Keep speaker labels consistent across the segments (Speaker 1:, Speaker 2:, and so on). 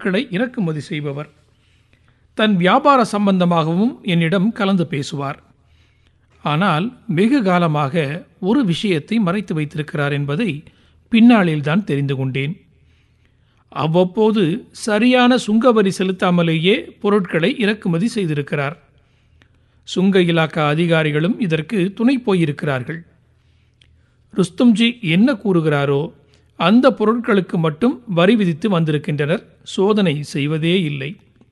Speaker 1: பொருட்களை இறக்குமதி செய்பவர் தன் வியாபார சம்பந்தமாகவும் என்னிடம் கலந்து பேசுவார் ஆனால் வெகு காலமாக ஒரு விஷயத்தை மறைத்து வைத்திருக்கிறார் என்பதை பின்னாளில்தான் தெரிந்து கொண்டேன் அவ்வப்போது சரியான சுங்கவரி செலுத்தாமலேயே பொருட்களை இறக்குமதி செய்திருக்கிறார் சுங்க இலாக்கா அதிகாரிகளும் இதற்கு துணை போயிருக்கிறார்கள் ருஸ்தும்ஜி என்ன கூறுகிறாரோ அந்த பொருட்களுக்கு மட்டும் வரி விதித்து வந்திருக்கின்றனர் சோதனை செய்வதே இல்லை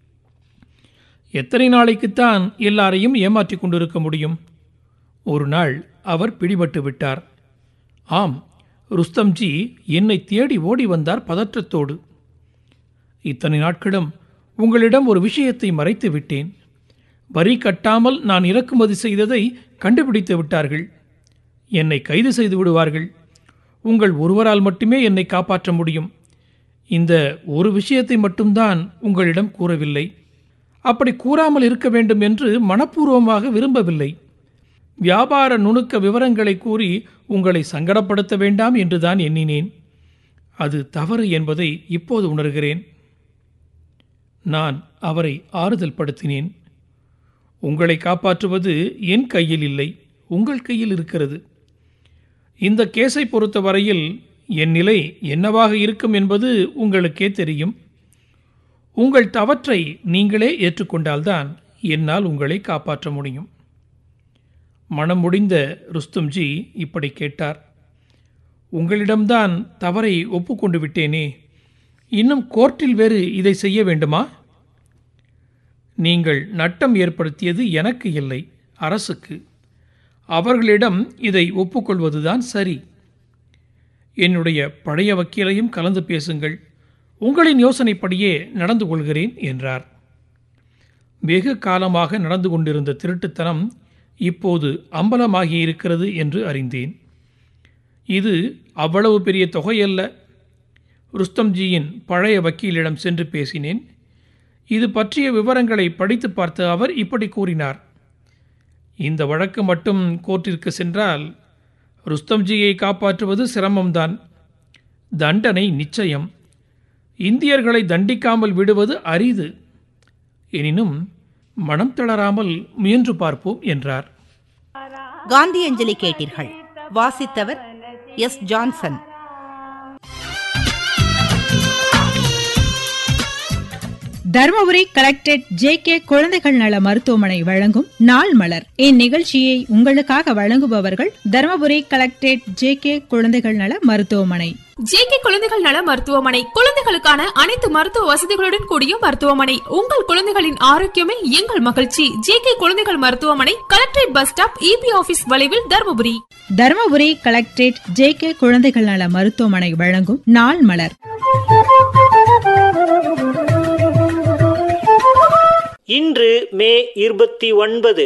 Speaker 1: எத்தனை நாளைக்குத்தான் எல்லாரையும் ஏமாற்றிக் கொண்டிருக்க முடியும் ஒரு நாள் அவர் பிடிபட்டு விட்டார் ஆம் ருஸ்தம்ஜி என்னை தேடி ஓடி வந்தார் பதற்றத்தோடு இத்தனை நாட்களும் உங்களிடம் ஒரு விஷயத்தை மறைத்து விட்டேன் வரி கட்டாமல் நான் இறக்குமதி செய்ததை கண்டுபிடித்து விட்டார்கள் என்னை கைது செய்து விடுவார்கள் உங்கள் ஒருவரால் மட்டுமே என்னை காப்பாற்ற முடியும் இந்த ஒரு விஷயத்தை மட்டும்தான் உங்களிடம் கூறவில்லை அப்படி கூறாமல் இருக்க வேண்டும் என்று மனப்பூர்வமாக விரும்பவில்லை வியாபார நுணுக்க விவரங்களை கூறி உங்களை சங்கடப்படுத்த வேண்டாம் என்றுதான் எண்ணினேன் அது தவறு என்பதை இப்போது உணர்கிறேன் நான் அவரை ஆறுதல் படுத்தினேன் உங்களை காப்பாற்றுவது என் கையில் இல்லை உங்கள் கையில் இருக்கிறது இந்த கேஸை பொறுத்த வரையில் என் நிலை என்னவாக இருக்கும் என்பது உங்களுக்கே தெரியும் உங்கள் தவற்றை நீங்களே ஏற்றுக்கொண்டால்தான் என்னால் உங்களை காப்பாற்ற முடியும் மனம் முடிந்த ருஸ்தும்ஜி இப்படி கேட்டார் உங்களிடம்தான் தவறை ஒப்புக்கொண்டு விட்டேனே இன்னும் கோர்ட்டில் வேறு இதை செய்ய வேண்டுமா நீங்கள் நட்டம் ஏற்படுத்தியது எனக்கு இல்லை அரசுக்கு அவர்களிடம் இதை ஒப்புக்கொள்வதுதான் சரி என்னுடைய பழைய வக்கீலையும் கலந்து பேசுங்கள் உங்களின் யோசனைப்படியே நடந்து கொள்கிறேன் என்றார் வெகு காலமாக நடந்து கொண்டிருந்த திருட்டுத்தனம் இப்போது அம்பலமாகியிருக்கிறது என்று அறிந்தேன் இது அவ்வளவு பெரிய தொகையல்ல ருஸ்தம்ஜியின் பழைய வக்கீலிடம் சென்று பேசினேன் இது பற்றிய விவரங்களை படித்து பார்த்த அவர் இப்படி கூறினார் இந்த வழக்கு மட்டும் கோர்ட்டிற்கு சென்றால் ருஸ்தம்ஜியை காப்பாற்றுவது சிரமம்தான் தண்டனை நிச்சயம் இந்தியர்களை தண்டிக்காமல் விடுவது அரிது எனினும் மனம் தளராமல் முயன்று பார்ப்போம் என்றார்
Speaker 2: காந்தி அஞ்சலி கேட்டீர்கள் வாசித்தவர் S Johnson
Speaker 3: Dharmapuri collectorate J K குழந்தைகள் நல மருத்துவமனை வழங்கும் நாள் மலர் இந்நிகழ்ச்சியை உங்களுக்காக வழங்குபவர்கள் தருமபுரி கலெக்டரேட் ஜே கே குழந்தைகள் நல மருத்துவமனை
Speaker 4: ஜேகே குழந்தைகள் நல மருத்துவமனை குழந்தைகளுக்கான அனைத்து மருத்துவ வசதிகளுடன் கூடிய மருத்துவமனை உங்கள் குழந்தைகளின் ஆரோக்கியமே எங்கள் மகிழ்ச்சி ஜேகே குழந்தைகள் மருத்துவமனை collectorate bus stop EB office வளைவில் Dharmapuri
Speaker 3: Dharmapuri collectorate J K குழந்தைகள் நல மருத்துவமனை வழங்கும் நாள் மலர்
Speaker 5: இன்று மே இருபத்தி ஒன்பது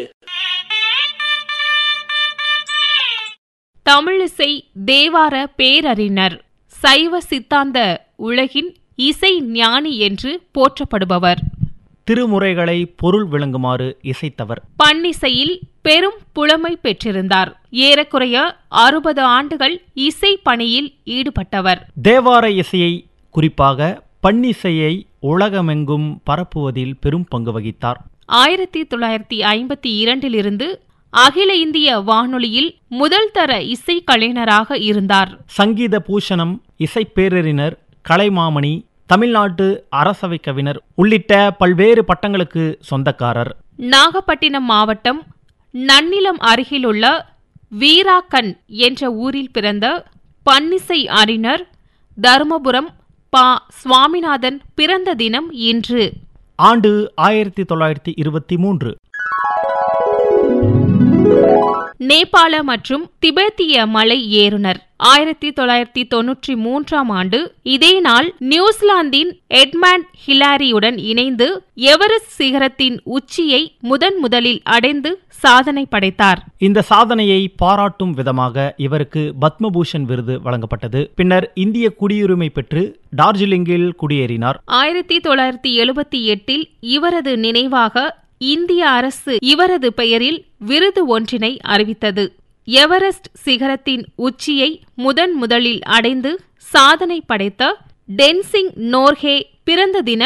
Speaker 4: தமிழிசை தேவார பேரறிஞர் சைவ சித்தாந்த உலகின் இசை ஞானி என்று போற்றப்படுபவர்
Speaker 6: திருமுறைகளை பொருள் விளங்குமாறு இசைத்தவர்
Speaker 4: பன்னிசையில் பெரும் புலமை பெற்றிருந்தார் ஏறக்குறைய அறுபது ஆண்டுகள் இசை பணியில் ஈடுபட்டவர்
Speaker 6: தேவார இசையை குறிப்பாக பன்னிசையை உலகமெங்கும் பரப்புவதில் பெரும் பங்கு வகித்தார்
Speaker 4: ஆயிரத்தி தொள்ளாயிரத்தி ஐம்பத்தி இரண்டிலிருந்து அகில இந்திய வானொலியில் முதல் தர இசை கலைஞராக இருந்தார்
Speaker 6: சங்கீத பூஷணம் இசைப்பேரறிஞர் கலைமாமணி தமிழ்நாட்டு அரசவை கவிஞர் உள்ளிட்ட பல்வேறு பட்டங்களுக்கு சொந்தக்காரர்
Speaker 4: நாகப்பட்டினம் மாவட்டம் நன்னிலம் அருகிலுள்ள வீராக்கன் என்ற ஊரில் பிறந்த பன்னிசை அறிஞர் தருமபுரம் பா சுவாமிநாதன் பிறந்த தினம் இன்று
Speaker 6: ஆண்டு ஆயிரத்தி தொள்ளாயிரத்தி இருபத்தி மூன்று
Speaker 4: நேபாள மற்றும் திபெத்திய மலை ஏறுனர் ஆயிரத்தி தொள்ளாயிரத்தி தொன்னூற்றி மூன்றாம் ஆண்டு இதே நாள் நியூசிலாந்தின் எட்மண்ட் ஹிலாரியுடன் இணைந்து எவரெஸ்ட் சிகரத்தின் உச்சியை முதன் முதலில் அடைந்து சாதனை படைத்தார்
Speaker 6: இந்த சாதனையை பாராட்டும் விதமாக இவருக்கு பத்மபூஷன் விருது வழங்கப்பட்டது பின்னர் இந்திய குடியுரிமை பெற்று டார்ஜிலிங்கில் குடியேறினார்
Speaker 4: ஆயிரத்தி தொள்ளாயிரத்தி எழுபத்தி எட்டில் இவரது நினைவாக இந்திய அரசு இவரது பெயரில் விருது ஒன்றினை அறிவித்தது எவரெஸ்ட் சிகரத்தின் உச்சியை முதன் முதலில் அடைந்து சாதனை படைத்த டென்சிங் நோர்ஹே பிறந்த தினம்